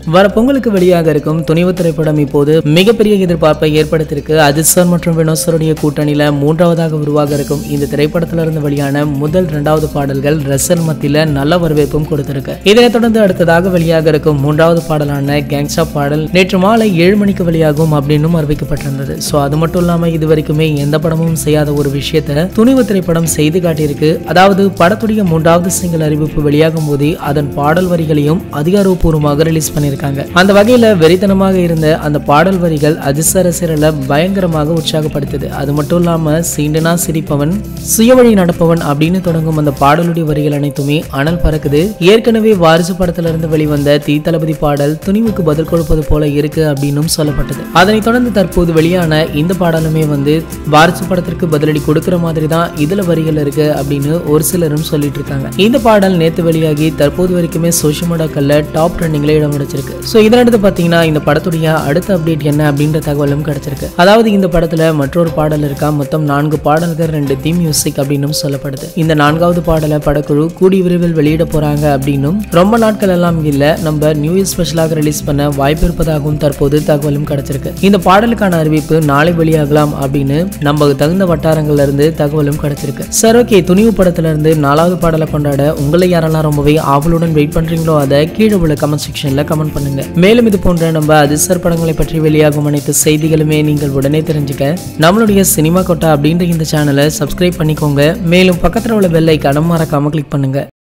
வர பொங்கலுக்கு வெளியாக இருக்கும் துணிவு திரைப்படம் இப்போது மிகப்பெரிய எதிர்பார்ப்பை ஏற்படுத்தியிருக்கு அஜித் சார் மற்றும் வினோத் சாருடைய கூட்டணியில மூன்றாவதாக உருவாக இருக்கும் இந்த திரைப்படத்துல இருந்து வெளியான முதல் இரண்டாவது பாடல்கள் ரசல் மத்தியில நல்ல வரவேற்பும் கொடுத்திருக்கு இதனைத் தொடர்ந்து அடுத்ததாக வெளியாக இருக்கும் மூன்றாவது பாடலான கேங்ஸா பாடல் நேற்று மாலை ஏழு மணிக்கு வெளியாகும் அப்படின்னும் அறிவிக்கப்பட்டிருந்தது ஸோ அது மட்டும் இல்லாம இது வரைக்குமே எந்த படமும் செய்யாத ஒரு விஷயத்த துணிவு திரைப்படம் செய்து காட்டியிருக்கு அதாவது படத்துடைய மூன்றாவது சிங்கிள் அறிவிப்பு வெளியாகும் போதே அதன் பாடல் வரிகளையும் அதிகாரப்பூர்வமாக ரிலீஸ் பண்ணியிருக்காங்க அந்த வகையில வெறித்தனமாக இருந்த அந்த பாடல் வரிகள் அஜித் சார் ரசிகர்களை பயங்கரமாக உற்சாகப்படுத்துது அது மட்டும் இல்லாம சீண்டனா சிரிப்பவன் சுயவழி நடப்பவன் அப்படின்னு தொடங்கும் அந்த பாடலுடைய வரிகள் அனைத்துமே அனல் பறக்குது ஏற்கனவே வாரிசு படத்துல இருந்து வெளிவந்த தீ தளபதி பாடல் துணிவுக்கு பதில் கொடுப்பது போல இருக்கு அப்படின்னும் சொல்லப்பட்டது அதனைத் தொடர்ந்து தற்போது வெளியான இந்த பாடலுமே வந்து வாரிசு படத்திற்கு பதிலடி கொடுக்கிற மாதிரி தான் இதுல வரிகள் இருக்கு அப்படின்னு ஒரு சிலரும் சொல்லிட்டு இருக்காங்க இந்த பாடல் நேத்து வெளியாகி தற்போது வரைக்குமே சோஷியல் மீடியாக்கள்ல டாப் ட்ரெண்டிங்ல இடம் பிடிச்சிருக்கு ஸோ இதனடுத்து பார்த்தீங்கன்னா இந்த படத்துடைய அடுத்த அப்டேட் என்ன அப்படின்ற தகவலும் கிடைச்சிருக்கு அதாவது இந்த படத்துல மற்றொரு பாடல் இருக்கா மொத்தம் நான்கு பாடல்கள் ரெண்டு தீம் மியூசிக் அப்படின்னும் சொல்லப்படுது இந்த நான்காவது பாடலை படக்குழு கூடி விரைவில் வெளியிட போறாங்க அப்படின்னும் ரொம்ப நாட்கள் எல்லாம் இல்ல நம்ம நியூ இயர் ஸ்பெஷலாக ரிலீஸ் பண்ண வாய்ப்பு இருப்பதாகவும் தற்போது தகவலும் கிடைச்சிருக்கு இந்த பாடலுக்கான அறிவிப்பு நாளை வெளியாகலாம் அப்படின்னு நம்ம தகுந்த வட்டாரங்கள்ல இருந்து தகவலும் கிடைச்சிருக்கு சார் ஓகே துணிவு படத்துல இருந்து நாலாவது பாடலை கொண்டாட உங்களை யாரெல்லாம் ரொம்பவே ஆவலுடன் வெயிட் பண்றீங்களோ அதை கீழே உள்ள கமெண்ட் செக்ஷன்ல கமெண்ட் பண்ணுங்க மேலும் இது போன்ற நம்ம அதிசர் படங்களை பற்றி வெளியாகும் அனைத்து செய்திகளுமே நீங்கள் உடனே தெரிஞ்சுக்க நம்மளுடைய சினிமா கொட்டா அப்படின்ற இந்த சேனலை சப்ஸ்கிரைப் பண்ணிக்கோங்க மேலும் பக்கத்துல உள்ள பெல் ஐக்கான மறக்காம கிளிக் பண்ணுங்க